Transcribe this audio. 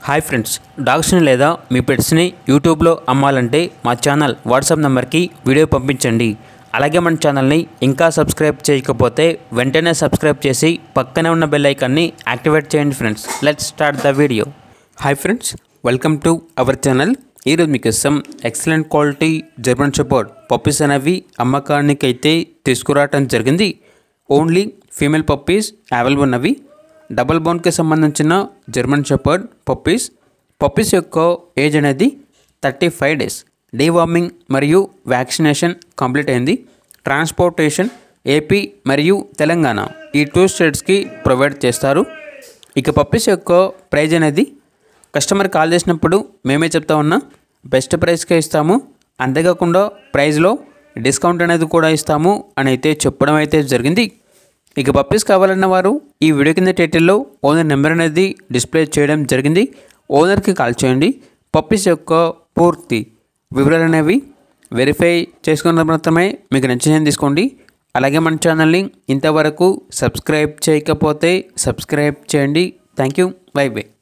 hi friends డాగ్స్ని లేదా మీ పెట్స్ని యూట్యూబ్లో అమ్మాలంటే మా ఛానల్ వాట్సాప్ నెంబర్కి వీడియో పంపించండి అలాగే మన ఛానల్ని ఇంకా సబ్స్క్రైబ్ చేయకపోతే వెంటనే సబ్స్క్రైబ్ చేసి పక్కనే ఉన్న బెల్ ఐకాన్ని యాక్టివేట్ చేయండి friends let's start the video hi friends welcome to our channel ఈరోజు మీకు ఇస్తాం excellent quality German shepherd puppies అనేవి అమ్మకానికి అయితే తీసుకురావటం జరిగింది ఓన్లీ ఫీమేల్ పప్పీస్ అవైలబుల్ ఉన్నవి డబల్ బోన్కి సంబంధించిన జర్మన్ షెపర్డ్ పప్పీస్ పప్పీస్ యొక్క ఏజ్ అనేది థర్టీ ఫైవ్ డేస్ డీవార్మింగ్ మరియు వ్యాక్సినేషన్ కంప్లీట్ అయింది ట్రాన్స్పోర్టేషన్ ఏపీ మరియు తెలంగాణ ఈ టూ స్టేట్స్కి ప్రొవైడ్ చేస్తారు ఇక పప్పీస్ యొక్క ప్రైజ్ అనేది కస్టమర్ కాల్ చేసినప్పుడు మేమే చెప్తా ఉన్నా బెస్ట్ ప్రైస్కే ఇస్తాము అంతేకాకుండా ప్రైస్లో డిస్కౌంట్ అనేది కూడా ఇస్తాము అని అయితే చెప్పడం అయితే జరిగింది ఇక పప్పీస్ కావాలన్న వారు ఈ వీడియో కింద టైటిల్లో ఓనర్ నెంబర్ అనేది డిస్ప్లే చేయడం జరిగింది ఓనర్కి కాల్ చేయండి పప్పీస్ యొక్క పూర్తి వివరాలు అనేవి వెరిఫై చేసుకున్న మాత్రమే మీకు నచ్చిన తీసుకోండి అలాగే మన ఛానల్ని ఇంతవరకు సబ్స్క్రైబ్ చేయకపోతే సబ్స్క్రైబ్ చేయండి థ్యాంక్ యూ బై బై